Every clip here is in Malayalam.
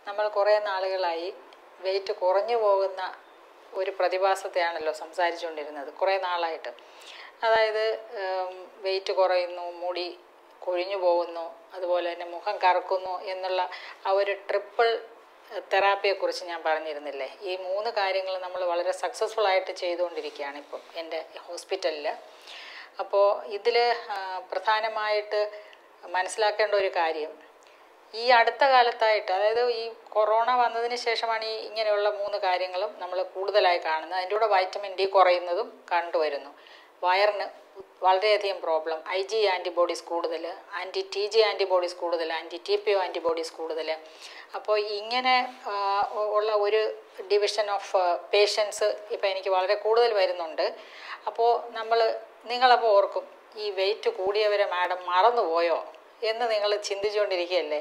നമ്മൾ കുറേ നാളുകളായി വെയിറ്റ് കുറഞ്ഞു പോകുന്ന ഒരു പ്രതിഭാസത്തെയാണല്ലോ സംസാരിച്ചുകൊണ്ടിരുന്നത് കുറേ നാളായിട്ട് അതായത് വെയിറ്റ് കുറയുന്നു മുടി കൊഴിഞ്ഞു പോകുന്നു അതുപോലെ തന്നെ മുഖം കറക്കുന്നു എന്നുള്ള ആ ഒരു ട്രിപ്പിൾ തെറാപ്പിയെക്കുറിച്ച് ഞാൻ പറഞ്ഞിരുന്നില്ലേ ഈ മൂന്ന് കാര്യങ്ങൾ നമ്മൾ വളരെ സക്സസ്ഫുൾ ആയിട്ട് ചെയ്തുകൊണ്ടിരിക്കുകയാണ് ഇപ്പം എൻ്റെ ഹോസ്പിറ്റലിൽ അപ്പോൾ ഇതിൽ പ്രധാനമായിട്ട് മനസ്സിലാക്കേണ്ട ഒരു കാര്യം ഈ അടുത്ത കാലത്തായിട്ട് അതായത് ഈ കൊറോണ വന്നതിന് ശേഷമാണ് ഈ ഇങ്ങനെയുള്ള മൂന്ന് കാര്യങ്ങളും നമ്മൾ കൂടുതലായി കാണുന്നത് അതിൻ്റെ കൂടെ വൈറ്റമിൻ ഡി കുറയുന്നതും കണ്ടുവരുന്നു വയറിന് വളരെയധികം പ്രോബ്ലം ഐ ജി ആൻറ്റിബോഡീസ് കൂടുതൽ ആൻറ്റി ടി ജി ആൻറ്റിബോഡീസ് കൂടുതൽ anti T P O antibodies കൂടുതൽ അപ്പോൾ ഇങ്ങനെ ഉള്ള ഒരു ഡിവിഷൻ ഓഫ് പേഷ്യൻസ് ഇപ്പോൾ എനിക്ക് വളരെ കൂടുതൽ വരുന്നുണ്ട് അപ്പോൾ നമ്മൾ നിങ്ങളപ്പോൾ ഓർക്കും ഈ വെയിറ്റ് കൂടിയവരെ മാഡം മറന്നുപോയോ എന്ന് നിങ്ങൾ ചിന്തിച്ചുകൊണ്ടിരിക്കുകയല്ലേ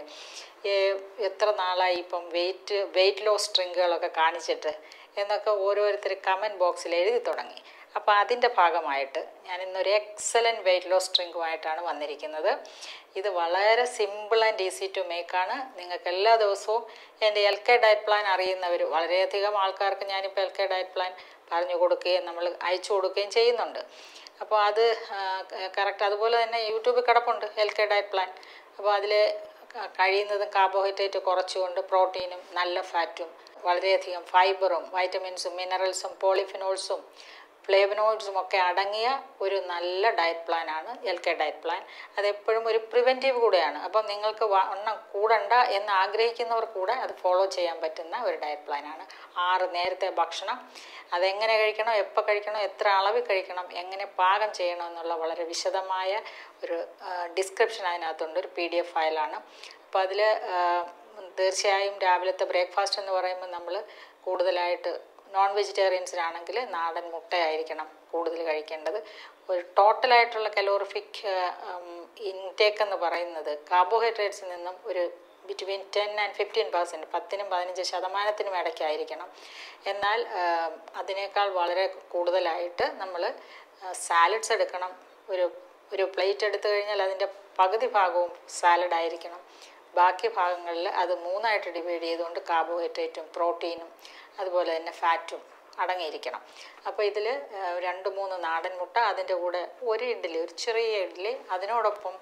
എത്ര നാളായി ഇപ്പം വെയിറ്റ് വെയിറ്റ് ലോസ് ഡ്രിങ്കുകളൊക്കെ കാണിച്ചിട്ട് എന്നൊക്കെ ഓരോരുത്തർ കമൻറ്റ് ബോക്സിൽ എഴുതി തുടങ്ങി അപ്പോൾ അതിൻ്റെ ഭാഗമായിട്ട് ഞാൻ ഇന്നൊരു എക്സലൻറ്റ് വെയിറ്റ് ലോസ് ഡ്രിങ്കുമായിട്ടാണ് വന്നിരിക്കുന്നത് ഇത് വളരെ സിമ്പിൾ ആൻഡ് ഈസി ടു മേക്കാണ് നിങ്ങൾക്ക് എല്ലാ ദിവസവും എൻ്റെ എൽ കെ ഡയറ്റ് പ്ലാൻ അറിയുന്നവർ വളരെയധികം ആൾക്കാർക്ക് ഞാനിപ്പോൾ എൽ കെ ഡയറ്റ് പ്ലാൻ പറഞ്ഞു കൊടുക്കുകയും നമ്മൾ അയച്ചു കൊടുക്കുകയും ചെയ്യുന്നുണ്ട് അപ്പോൾ അത് കറക്റ്റ് അതുപോലെ തന്നെ യൂട്യൂബിൽ കിടപ്പുണ്ട് എൽ കെ ഡയറ്റ് പ്ലാൻ അപ്പോൾ അതിൽ കഴിയുന്നതും കാർബോഹൈഡ്രേറ്റ് കുറച്ചുകൊണ്ട് പ്രോട്ടീനും നല്ല ഫാറ്റും വളരെയധികം ഫൈബറും വൈറ്റമിൻസും മിനറൽസും പോളിഫിനോൾസും ഫ്ലേവനോയിഡ്സും ഒക്കെ അടങ്ങിയ ഒരു നല്ല ഡയറ്റ് പ്ലാനാണ് എൽ കെ ഡയറ്റ് പ്ലാൻ അതെപ്പോഴും ഒരു പ്രിവെൻറ്റീവ് കൂടെയാണ് അപ്പം നിങ്ങൾക്ക് വണ്ണം കൂടണ്ട എന്ന് ആഗ്രഹിക്കുന്നവർ കൂടെ അത് ഫോളോ ചെയ്യാൻ പറ്റുന്ന ഒരു ഡയറ്റ് പ്ലാനാണ് ആറ് നേരത്തെ ഭക്ഷണം അതെങ്ങനെ കഴിക്കണം എപ്പോൾ കഴിക്കണം എത്ര അളവിൽ കഴിക്കണം എങ്ങനെ പാകം ചെയ്യണം എന്നുള്ള വളരെ വിശദമായ ഒരു ഡിസ്ക്രിപ്ഷൻ അതിനകത്തുണ്ട് ഒരു പി ഡി എഫ് ഫയലാണ് അപ്പോൾ അതിൽ തീർച്ചയായും രാവിലത്തെ ബ്രേക്ക്ഫാസ്റ്റ് എന്ന് പറയുമ്പോൾ നമ്മൾ കൂടുതലായിട്ട് നോൺ വെജിറ്റേറിയൻസിനാണെങ്കിൽ നാടൻ മുട്ടയായിരിക്കണം കൂടുതൽ കഴിക്കേണ്ടത് ഒരു ടോട്ടലായിട്ടുള്ള കലോറിഫിക് ഇൻടേക്ക് എന്ന് പറയുന്നത് കാർബോഹൈഡ്രേറ്റ്സിൽ നിന്നും ഒരു between ten and fifteen percent പത്തിനും പതിനഞ്ച് ശതമാനത്തിനും ഇടയ്ക്കായിരിക്കണം എന്നാൽ അതിനേക്കാൾ വളരെ കൂടുതലായിട്ട് നമ്മൾ സാലഡ്സ് എടുക്കണം ഒരു ഒരു പ്ലേറ്റ് എടുത്തു കഴിഞ്ഞാൽ അതിൻ്റെ പകുതി ഭാഗവും സാലഡ് ആയിരിക്കണം ബാക്കി ഭാഗങ്ങളിൽ അത് മൂന്നായിട്ട് ഡിവൈഡ് ചെയ്തുകൊണ്ട് കാർബോഹൈഡ്രേറ്റും പ്രോട്ടീനും അതുപോലെ തന്നെ ഫാറ്റും അടങ്ങിയിരിക്കണം അപ്പോൾ ഇതിൽ രണ്ട് മൂന്ന് നാടൻ മുട്ട അതിൻ്റെ കൂടെ ഒരു ഇഡ്ഡലി ഒരു ചെറിയ ഇഡ്ഡലി അതിനോടൊപ്പം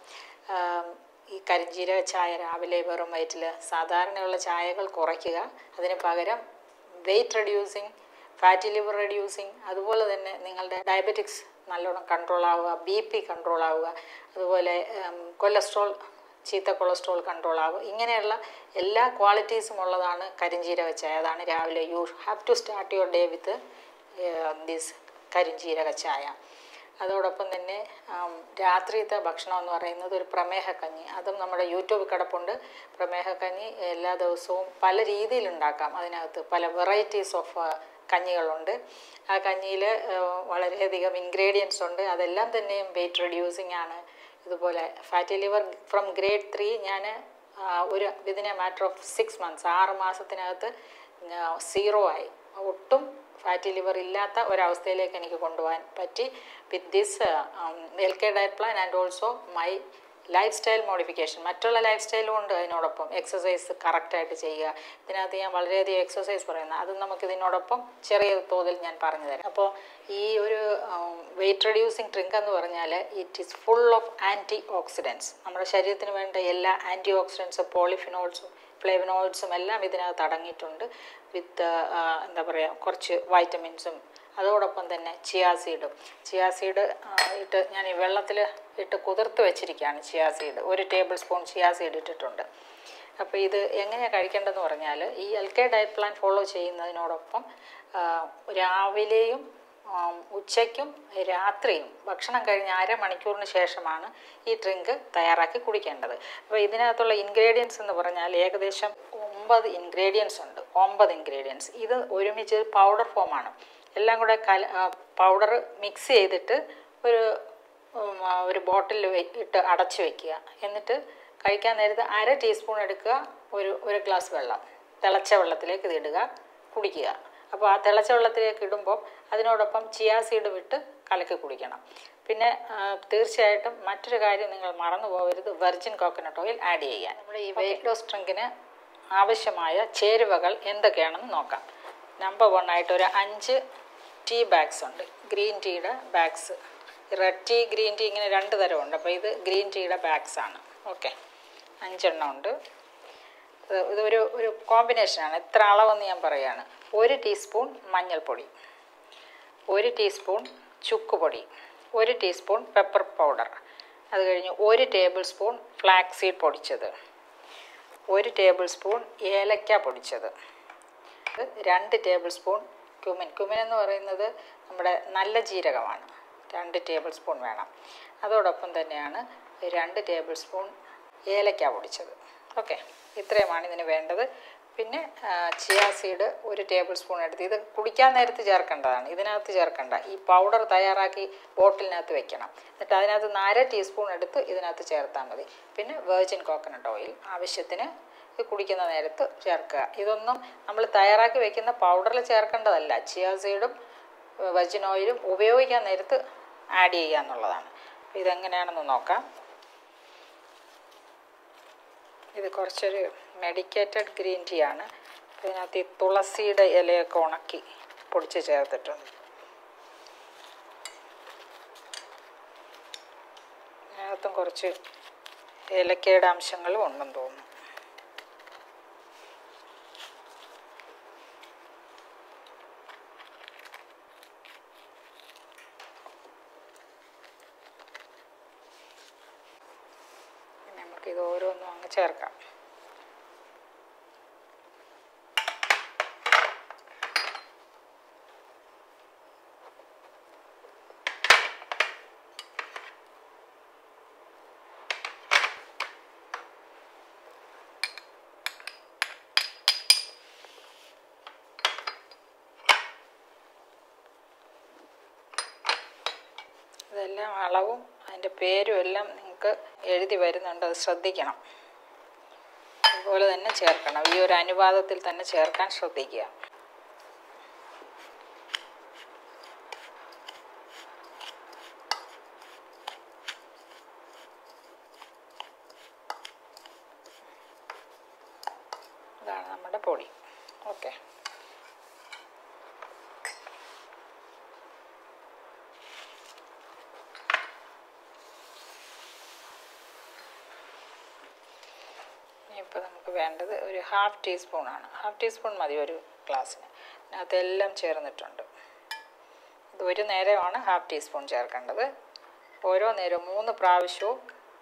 ഈ കരിഞ്ജീരക ചായ രാവിലെ വെറും വയറ്റിൽ സാധാരണയുള്ള ചായകൾ കുറയ്ക്കുക അതിന് പകരം weight reducing fatty liver reducing അതുപോലെ തന്നെ നിങ്ങളുടെ ഡയബറ്റിക്സ് നല്ലോണം കൺട്രോൾ ആവുക ബി പി കൺട്രോൾ ആവുക അതുപോലെ കൊളസ്ട്രോൾ ചീത്ത കൊളസ്ട്രോൾ കൺട്രോൾ ആവും ഇങ്ങനെയുള്ള എല്ലാ ക്വാളിറ്റീസും ഉള്ളതാണ് കരിഞ്ജീരക ചായ അതാണ് രാവിലെ you have to start your day with this കരിഞ്ജീരക ചായ അതോടൊപ്പം തന്നെ രാത്രിയത്തെ ഭക്ഷണം എന്ന് പറയുന്നത് ഒരു പ്രമേഹക്കഞ്ഞി അതും നമ്മുടെ യൂട്യൂബ് കിടപ്പുണ്ട് പ്രമേഹക്കഞ്ഞി എല്ലാ ദിവസവും പല രീതിയിൽ ഉണ്ടാക്കാം അതിനകത്ത് പല വെറൈറ്റീസ് ഓഫ് കഞ്ഞികളുണ്ട് ആ കഞ്ഞിയിൽ വളരെയധികം ഇൻഗ്രീഡിയൻസ് ഉണ്ട് അതെല്ലാം തന്നെയും വെയിറ്റ് റെഡ്യൂസിങ് ആണ് ഇതുപോലെ fatty liver from grade three ഞാൻ ഒരു within a matter of six months ആറ് മാസത്തിനകത്ത് സീറോ ആയി ഒട്ടും ഫാറ്റി ലിവർ ഇല്ലാത്ത ഒരവസ്ഥയിലേക്ക് എനിക്ക് കൊണ്ടുപോകാൻ പറ്റി with this L K diet plan and also my lifestyle modification മറ്റുള്ള ലൈഫ് സ്റ്റൈലും ഉണ്ട് അതിനോടൊപ്പം എക്സസൈസ് കറക്റ്റായിട്ട് ചെയ്യുക ഇതിനകത്ത് ഞാൻ വളരെയധികം എക്സസൈസ് പറയുന്നത് അത് നമുക്ക് ഇതിനോടൊപ്പം ചെറിയ തോതിൽ ഞാൻ പറഞ്ഞു തരാം അപ്പോൾ ഈ ഒരു വെയിറ്റ് റെഡ്യൂസിങ് ഡ്രിങ്ക് എന്ന് പറഞ്ഞാൽ it is full of antioxidants നമ്മുടെ ശരീരത്തിന് വേണ്ട എല്ലാ ആൻറ്റി ഓക്സിഡൻസും പോളിഫിനോൾസും ഫ്ലേവനോയിഡ്സും എല്ലാം ഇതിനകത്ത് അടങ്ങിയിട്ടുണ്ട് വിത്ത് എന്താ പറയുക കുറച്ച് വൈറ്റമിൻസും അതോടൊപ്പം തന്നെ ചിയാസീഡും ചിയാസീഡ് ഇട്ട് ഞാൻ ഈ വെള്ളത്തിൽ ഇട്ട് കുതിർത്ത് വെച്ചിരിക്കുകയാണ് ചിയാസീഡ് ഒരു ടേബിൾ സ്പൂൺ ചിയാസീഡ് ഇട്ടിട്ടുണ്ട് അപ്പോൾ ഇത് എങ്ങനെയാണ് കഴിക്കേണ്ടതെന്ന് പറഞ്ഞാൽ ഈ L K diet plan follow ചെയ്യുന്നതിനോടൊപ്പം രാവിലെയും ഉച്ചയ്ക്കും രാത്രിയും ഭക്ഷണം കഴിഞ്ഞ് അരമണിക്കൂറിന് ശേഷമാണ് ഈ ഡ്രിങ്ക് തയ്യാറാക്കി കുടിക്കേണ്ടത് അപ്പോൾ ഇതിനകത്തുള്ള ഇൻഗ്രീഡിയൻസ് എന്ന് പറഞ്ഞാൽ ഏകദേശം ഒമ്പത് ഇൻഗ്രീഡിയൻസ് ഉണ്ട് ഒമ്പത് ഇൻഗ്രീഡിയൻസ് ഇത് ഒരുമിച്ച് പൗഡർ ഫോമാണ് എല്ലാം കൂടെ കല പൗഡർ മിക്സ് ചെയ്തിട്ട് ഒരു ഒരു ബോട്ടിൽ ഇട്ട് അടച്ചു വെക്കുക എന്നിട്ട് കഴിക്കാൻ നേരത്ത് അര ടീസ്പൂൺ എടുക്കുക ഒരു ഒരു ഗ്ലാസ് വെള്ളം തിളച്ച വെള്ളത്തിലേക്ക് ഇത് ഇടുക കുടിക്കുക അപ്പോൾ ആ തിളച്ച വെള്ളത്തിലേക്ക് ഇടുമ്പോൾ അതിനോടൊപ്പം ചിയാ സീഡ് വിട്ട് കലക്കി കുടിക്കണം പിന്നെ ആ, തീർച്ചയായിട്ടും മറ്റൊരു കാര്യം നിങ്ങൾ മറന്നു പോകരുത് വെർജിൻ കോക്കനട്ട് ഓയിൽ ആഡ് ചെയ്യാൻ നമ്മുടെ ഈ വെയിറ്റ് ലോസ് ഡ്രിങ്കിന് ആവശ്യമായ ചേരുവകൾ എന്തൊക്കെയാണെന്ന് നോക്കാം നമ്പർ വൺ ആയിട്ട് ഒരു അഞ്ച് ടീ ബാഗ്സ് ഉണ്ട് ഗ്രീൻ ടീയുടെ bags red tea green tea ഇങ്ങനെ രണ്ട് തരമുണ്ട് അപ്പോൾ ഇത് ഗ്രീൻ ടീയുടെ ബാഗ്സ് ആണ് ഓക്കെ അഞ്ചെണ്ണം ഉണ്ട് ഇത് ഇതൊരു ഒരു കോമ്പിനേഷനാണ് എത്ര അളവെന്ന് ഞാൻ പറയുകയാണ് ഒരു ടീസ്പൂൺ മഞ്ഞൾപ്പൊടി ഒരു ടീസ്പൂൺ ചുക്കുപൊടി ഒരു ടീസ്പൂൺ പെപ്പർ പൗഡർ അത് കഴിഞ്ഞ് ഒരു ടേബിൾ സ്പൂൺ ഫ്ലാക്സ് സീഡ് പൊടിച്ചത് ഒരു ടേബിൾ സ്പൂൺ ഏലക്ക പൊടിച്ചത് രണ്ട് ടേബിൾ സ്പൂൺ ക്യുമിൻ ക്യുമിൻ എന്ന് പറയുന്നത് നമ്മുടെ നല്ല ജീരകമാണ് രണ്ട് ടേബിൾ സ്പൂൺ വേണം അതോടൊപ്പം തന്നെയാണ് രണ്ട് ടേബിൾ സ്പൂൺ ഏലക്ക പൊടിച്ചത് ഓക്കെ ഇത്രയുമാണ് ഇതിന് വേണ്ടത് പിന്നെ ചിയാ സീഡ് ഒരു ടേബിൾ സ്പൂൺ എടുത്ത് ഇത് കുടിക്കാൻ നേരത്ത് ചേർക്കേണ്ടതാണ് ഇതിനകത്ത് ചേർക്കേണ്ട ഈ പൗഡർ തയ്യാറാക്കി ബോട്ടിലിനകത്ത് വെക്കണം എന്നിട്ട് അതിനകത്ത് നാല് ടീസ്പൂൺ എടുത്ത് ഇതിനകത്ത് ചേർത്താൽ മതി പിന്നെ വേർജിൻ കോക്കനട്ട് ഓയിൽ ആവശ്യത്തിന് ഇത് കുടിക്കുന്ന നേരത്ത് ചേർക്കുക ഇതൊന്നും നമ്മൾ തയ്യാറാക്കി വെക്കുന്ന പൗഡറിൽ ചേർക്കേണ്ടതല്ല ചിയാ സീഡും വെർജിൻ ഓയിലും ഉപയോഗിക്കാൻ നേരത്ത് ആഡ് ചെയ്യുക എന്നുള്ളതാണ് ഇതെങ്ങനെയാണെന്ന് നോക്കാം ഇത് കുറച്ചൊരു മെഡിക്കേറ്റഡ് ഗ്രീൻ ടീ ആണ് ഇതിനകത്ത് ഈ തുളസിയുടെ ഇലയൊക്കെ ഉണക്കി പൊടിച്ച് ചേർത്തിട്ടുണ്ട് ഇതിനകത്തും കുറച്ച് ഏലക്കയുടെ അംശങ്ങളും ഉണ്ടെന്ന് തോന്നുന്നു നമുക്ക് ഇത് ഓരോന്നും അങ്ങ് ചേർക്കാം ഇതെല്ലാം അളവും അതിൻ്റെ പേരും എല്ലാം നിങ്ങൾക്ക് എഴുതി വരുന്നുണ്ട് അത് ശ്രദ്ധിക്കണം അതുപോലെ തന്നെ ചേർക്കണം ഈ ഒരു അനുപാതത്തിൽ തന്നെ ചേർക്കാൻ ശ്രദ്ധിക്കുക ഇതാണ് നമ്മുടെ പൊടി ഓക്കെ ഇനിയിപ്പോൾ നമുക്ക് വേണ്ടത് ഒരു ഹാഫ് ടീസ്പൂണാണ് ഹാഫ് ടീസ്പൂൺ മതി ഒരു ഗ്ലാസ്സിന് അതിനകത്തെല്ലാം ചേർന്നിട്ടുണ്ട് ഇത് ഒരു നേരമാണ് ഹാഫ് ടീസ്പൂൺ ചേർക്കേണ്ടത് ഓരോ നേരവും മൂന്ന് പ്രാവശ്യവും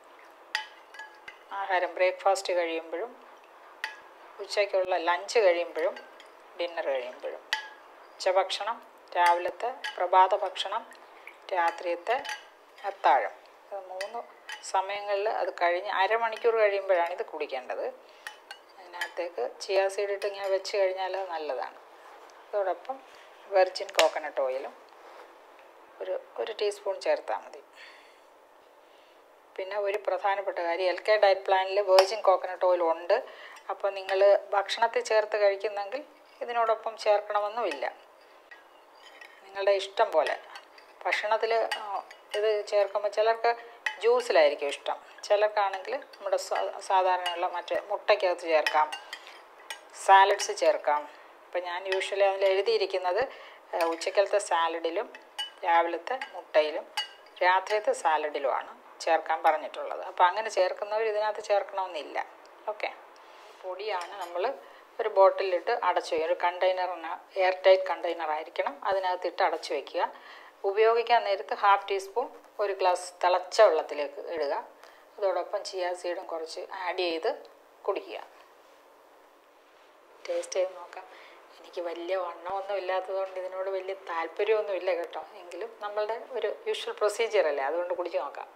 ആഹാരം ബ്രേക്ക്ഫാസ്റ്റ് കഴിയുമ്പോഴും ഉച്ചയ്ക്കുള്ള ലഞ്ച് കഴിയുമ്പോഴും ഡിന്നർ കഴിയുമ്പോഴും ഉച്ചഭക്ഷണം രാവിലത്തെ പ്രഭാത ഭക്ഷണം രാത്രിയത്തെ അത്താഴം ഇത് മൂന്ന് സമയങ്ങളിൽ അത് കഴിഞ്ഞ് അരമണിക്കൂർ കഴിയുമ്പോഴാണ് ഇത് കുടിക്കേണ്ടത് അതിനകത്തേക്ക് ചിയാ സീഡ് ഇട്ട് ഇങ്ങനെ വെച്ച് കഴിഞ്ഞാൽ അത് നല്ലതാണ് അതോടൊപ്പം വെർജിൻ കോക്കനട്ട് ഓയിലും ഒരു ഒരു ടീസ്പൂൺ ചേർത്താൽ മതി പിന്നെ ഒരു പ്രധാനപ്പെട്ട കാര്യം എൽ കെ ഡയറ്റ് പ്ലാനിൽ വെർജിൻ കോക്കനട്ട് ഓയിൽ ഉണ്ട് അപ്പോൾ നിങ്ങൾ ഭക്ഷണത്തിൽ ചേർത്ത് കഴിക്കുന്നെങ്കിൽ ഇതിനോടൊപ്പം ചേർക്കണമെന്നുമില്ല നിങ്ങളുടെ ഇഷ്ടം പോലെ ഭക്ഷണത്തിൽ ഇത് ചേർക്കുമ്പോൾ ചിലർക്ക് ജ്യൂസിലായിരിക്കും ഇഷ്ടം ചിലർക്കാണെങ്കിൽ നമ്മുടെ സാധാരണയുള്ള മറ്റേ മുട്ടയ്ക്കകത്ത് ചേർക്കാം സാലഡ്സ് ചേർക്കാം ഇപ്പം ഞാൻ യൂഷ്വലി അതിൽ എഴുതിയിരിക്കുന്നത് ഉച്ചക്കലത്തെ സാലഡിലും രാവിലത്തെ മുട്ടയിലും രാത്രിയത്തെ സാലഡിലുമാണ് ചേർക്കാൻ പറഞ്ഞിട്ടുള്ളത് അപ്പോൾ അങ്ങനെ ചേർക്കുന്നവർ ഇതിനകത്ത് ചേർക്കണമെന്നില്ല ഓക്കെ പൊടിയാണ് നമ്മൾ ഒരു ബോട്ടിലിട്ട് അടച്ചു വയ്ക്കുക ഒരു കണ്ടെയ്നറിന് എയർ ടൈറ്റ് കണ്ടെയ്നർ ആയിരിക്കണം അതിനകത്തിട്ട് അടച്ചു വയ്ക്കുക ഉപയോഗിക്കാൻ നേരത്ത് ഹാഫ് ടീസ്പൂൺ ഒരു ഗ്ലാസ് തിളച്ച വെള്ളത്തിലേക്ക് ഇടുക അതോടൊപ്പം ചിയാ സീഡും കുറച്ച് ആഡ് ചെയ്ത് കുടിക്കുക ടേസ്റ്റ് ചെയ്ത് നോക്കാം എനിക്ക് വലിയ വണ്ണമൊന്നും ഇല്ലാത്തതുകൊണ്ട് ഇതിനോട് വലിയ താല്പര്യമൊന്നും ഇല്ല കേട്ടോ എങ്കിലും നമ്മളുടെ ഒരു യൂഷ്വൽ പ്രൊസീജിയർ അല്ലേ അതുകൊണ്ട് കുടിച്ച് നോക്കാം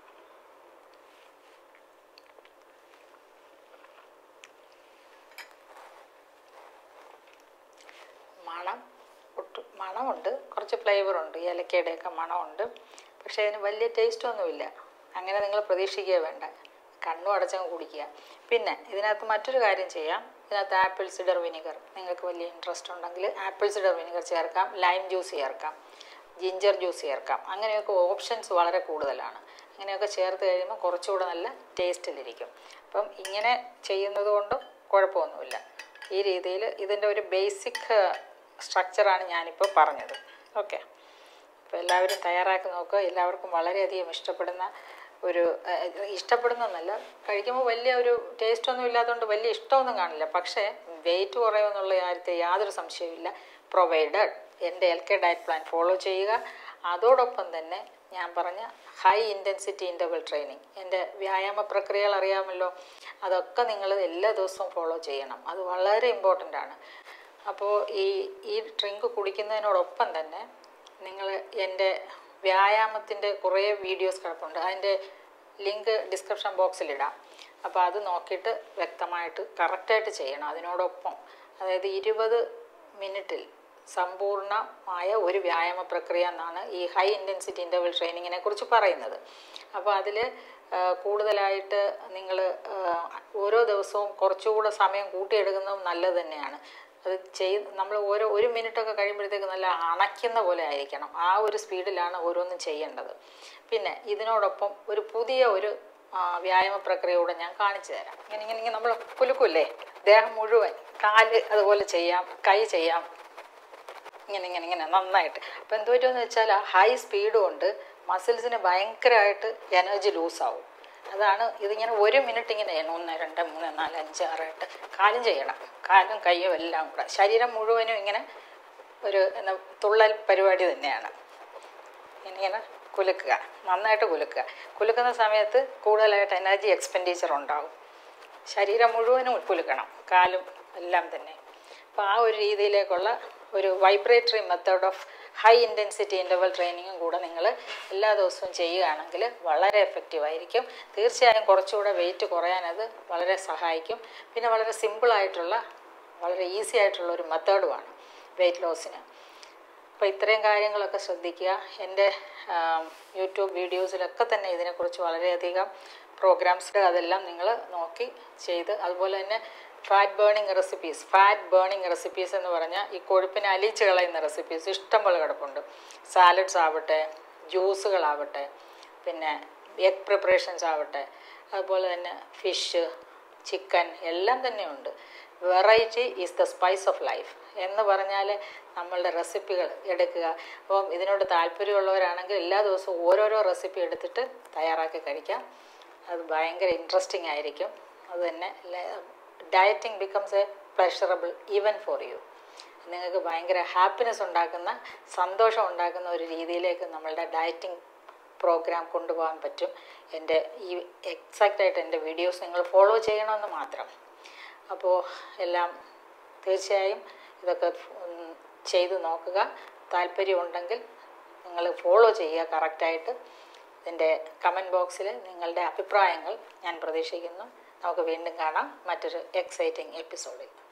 മണം ഒട്ടും മണമുണ്ട് കുറച്ച് ഫ്ലേവറുണ്ട് ഏലക്കയുടെയൊക്കെ മണമുണ്ട് പക്ഷേ അതിന് വലിയ ടേസ്റ്റൊന്നുമില്ല അങ്ങനെ നിങ്ങൾ പ്രതീക്ഷിക്കുക വേണ്ട കണ്ണും അടച്ചങ്ങ് കുടിക്കുക പിന്നെ ഇതിനകത്ത് മറ്റൊരു കാര്യം ചെയ്യാം ഇതിനകത്ത് ആപ്പിൾ സിഡർ വിനിഗർ നിങ്ങൾക്ക് വലിയ ഇൻട്രസ്റ്റ് ഉണ്ടെങ്കിൽ ആപ്പിൾ സിഡർ വിനിഗർ ചേർക്കാം ലൈം ജ്യൂസ് ചേർക്കാം ജിഞ്ചർ ജ്യൂസ് ചേർക്കാം അങ്ങനെയൊക്കെ ഓപ്ഷൻസ് വളരെ കൂടുതലാണ് അങ്ങനെയൊക്കെ ചേർത്ത് കഴിയുമ്പോൾ കുറച്ചുകൂടെ നല്ല ടേസ്റ്റിലിരിക്കും അപ്പം ഇങ്ങനെ ചെയ്യുന്നത് കൊണ്ടും കുഴപ്പമൊന്നുമില്ല ഈ രീതിയിൽ ഇതിൻ്റെ ഒരു ബേസിക് സ്ട്രക്ചറാണ് ഞാനിപ്പോൾ പറഞ്ഞത് ഓക്കെ അപ്പോൾ എല്ലാവരും തയ്യാറാക്കി നോക്കുക എല്ലാവർക്കും വളരെയധികം ഇഷ്ടപ്പെടുന്ന ഒരു ഏഹ്, ഇഷ്ടപ്പെടുന്നൊന്നല്ല കഴിക്കുമ്പോൾ വലിയ ഒരു ടേസ്റ്റ് ഒന്നും ഇല്ലാത്തതുകൊണ്ട് വലിയ ഇഷ്ടമൊന്നും കാണില്ല പക്ഷേ വെയിറ്റ് കുറയുമെന്നുള്ള കാര്യത്തിൽ യാതൊരു സംശയവുമില്ല പ്രൊവൈഡഡ് എൻ്റെ L K diet plan follow ചെയ്യുക അതോടൊപ്പം തന്നെ ഞാൻ പറഞ്ഞ ഹൈ ഇൻറ്റൻസിറ്റി ഇൻ്റർവൽ ട്രെയിനിങ് എൻ്റെ വ്യായാമ പ്രക്രിയകൾ അറിയാമല്ലോ അതൊക്കെ നിങ്ങൾ എല്ലാ ദിവസവും ഫോളോ ചെയ്യണം അത് വളരെ ഇമ്പോർട്ടൻ്റ് ആണ് അപ്പോൾ ഈ ഈ ഡ്രിങ്ക് കുടിക്കുന്നതിനോടൊപ്പം തന്നെ നിങ്ങൾ എൻ്റെ വ്യായാമത്തിൻ്റെ കുറേ വീഡിയോസ് കിടപ്പുണ്ട് അതിൻ്റെ ലിങ്ക് ഡിസ്ക്രിപ്ഷൻ ബോക്സിലിടാം അപ്പോൾ അത് നോക്കിയിട്ട് വ്യക്തമായിട്ട് കറക്റ്റായിട്ട് ചെയ്യണം അതിനോടൊപ്പം അതായത് ഇരുപത് മിനിറ്റിൽ സമ്പൂർണ്ണമായ ഒരു വ്യായാമ പ്രക്രിയ എന്നാണ് ഈ ഹൈ ഇൻറ്റൻസിറ്റി ഇൻ്റർവൽ ട്രെയിനിങ്ങിനെ കുറിച്ച് പറയുന്നത് അപ്പോൾ അതിൽ കൂടുതലായിട്ട് നിങ്ങൾ ഓരോ ദിവസവും കുറച്ചുകൂടെ സമയം കൂട്ടിയെടുക്കുന്നതും നല്ലത് തന്നെയാണ് അത് ചെയ് നമ്മൾ ഓരോ ഒരു മിനിറ്റൊക്കെ കഴിയുമ്പോഴത്തേക്ക് നല്ല അണയ്ക്കുന്ന പോലെ ആയിരിക്കണം ആ ഒരു സ്പീഡിലാണ് ഓരോന്നും ചെയ്യേണ്ടത് പിന്നെ ഇതിനോടൊപ്പം ഒരു പുതിയ ഒരു ആ, വ്യായാമ പ്രക്രിയ കൂടെ ഞാൻ കാണിച്ചു തരാം ഇങ്ങനെ ഇങ്ങനെ ഇങ്ങനെ നമ്മൾ കുലുക്കില്ലേ ദേഹം മുഴുവൻ കാല് അതുപോലെ ചെയ്യാം കൈ ചെയ്യാം ഇങ്ങനെ ഇങ്ങനെ ഇങ്ങനെ നന്നായിട്ട് അപ്പോൾ എന്ത് പറ്റുമെന്ന് വെച്ചാൽ ആ ഹൈ സ്പീഡ് കൊണ്ട് മസിൽസിന് ഭയങ്കരമായിട്ട് എനർജി ലൂസാവും അതാണ് ഇതിങ്ങനെ ഒരു മിനിറ്റ് ഇങ്ങനെ ചെയ്യണം ഒന്ന് രണ്ട് മൂന്ന് നാല് അഞ്ച് ആറ് എട്ട് കാലും ചെയ്യണം കാലും കൈയും എല്ലാം കൂടെ ശരീരം മുഴുവനും ഇങ്ങനെ ഒരു എന്താ തുള്ളൽ പരിപാടി തന്നെയാണ് ഇങ്ങനെ ഇങ്ങനെ കുലുക്കുക നന്നായിട്ട് കുലുക്കുക കുലുക്കുന്ന സമയത്ത് കൂടുതലായിട്ട് എനർജി എക്സ്പെൻഡിച്ചർ ഉണ്ടാവും ശരീരം മുഴുവനും കുലുക്കണം കാലും എല്ലാം തന്നെ അപ്പോൾ ആ ഒരു രീതിയിലേക്കുള്ള ഒരു vibratory method of high intensity interval ട്രെയിനിങ്ങും കൂടെ നിങ്ങൾ എല്ലാ ദിവസവും ചെയ്യുകയാണെങ്കിൽ വളരെ എഫക്റ്റീവ് ആയിരിക്കും തീർച്ചയായും കുറച്ചുകൂടെ വെയിറ്റ് കുറയാനത് വളരെ സഹായിക്കും പിന്നെ വളരെ സിമ്പിളായിട്ടുള്ള വളരെ ഈസി ആയിട്ടുള്ള ഒരു മെത്തേഡുമാണ് വെയിറ്റ് ലോസിന് അപ്പോൾ ഇത്രയും കാര്യങ്ങളൊക്കെ ശ്രദ്ധിക്കുക എൻ്റെ യൂട്യൂബ് വീഡിയോസിലൊക്കെ തന്നെ ഇതിനെക്കുറിച്ച് വളരെയധികം പ്രോഗ്രാംസ് അതെല്ലാം നിങ്ങൾ നോക്കി ചെയ്ത് അതുപോലെ തന്നെ fat burning recipes fat burning recipes എന്ന് പറഞ്ഞാൽ ഈ കൊഴുപ്പിനെ അലിച്ച് കളയുന്ന റെസിപ്പീസ് ഇഷ്ടംപോലെ കിടപ്പുണ്ട് സാലഡ്സ് ആവട്ടെ ജ്യൂസുകളാവട്ടെ പിന്നെ എഗ് പ്രിപ്പറേഷൻസ് ആവട്ടെ അതുപോലെ തന്നെ ഫിഷ് ചിക്കൻ എല്ലാം തന്നെ ഉണ്ട് variety is the spice of life എന്ന് പറഞ്ഞാൽ നമ്മളുടെ റെസിപ്പികൾ എടുക്കുക അപ്പം ഇതിനോട് താല്പര്യമുള്ളവരാണെങ്കിൽ എല്ലാ ദിവസവും ഓരോരോ റെസിപ്പി എടുത്തിട്ട് തയ്യാറാക്കി കഴിക്കാം അത് ഭയങ്കര ഇൻട്രസ്റ്റിംഗ് ആയിരിക്കും അത് തന്നെ dieting becomes a pleasurable even for you നിങ്ങൾക്ക് ഭയങ്കര ഹാപ്പിനെസ് ഉണ്ടാക്കുന്ന സന്തോഷം ഉണ്ടാക്കുന്ന ഒരു രീതിയിലേക്ക് നമ്മളുടെ ഡയറ്റിംഗ് പ്രോഗ്രാം കൊണ്ടുപോകാൻ പറ്റും എൻ്റെ ഈ എക്സാക്റ്റ് ആയിട്ട് എൻ്റെ വീഡിയോസ് നിങ്ങൾ ഫോളോ ചെയ്യണമെന്ന് മാത്രം അപ്പോൾ എല്ലാം തീർച്ചയായും ഇതൊക്കെ ഉം, ചെയ്ത് നോക്കുക താല്പര്യമുണ്ടെങ്കിൽ നിങ്ങൾ ഫോളോ ചെയ്യുക കറക്റ്റായിട്ട് ഇതിൻ്റെ കമൻറ്റ് ബോക്സിൽ നിങ്ങളുടെ അഭിപ്രായങ്ങൾ ഞാൻ പ്രതീക്ഷിക്കുന്നു നമുക്ക് വീണ്ടും കാണാം മറ്റൊരു എക്സൈറ്റിംഗ് എപ്പിസോഡിൽ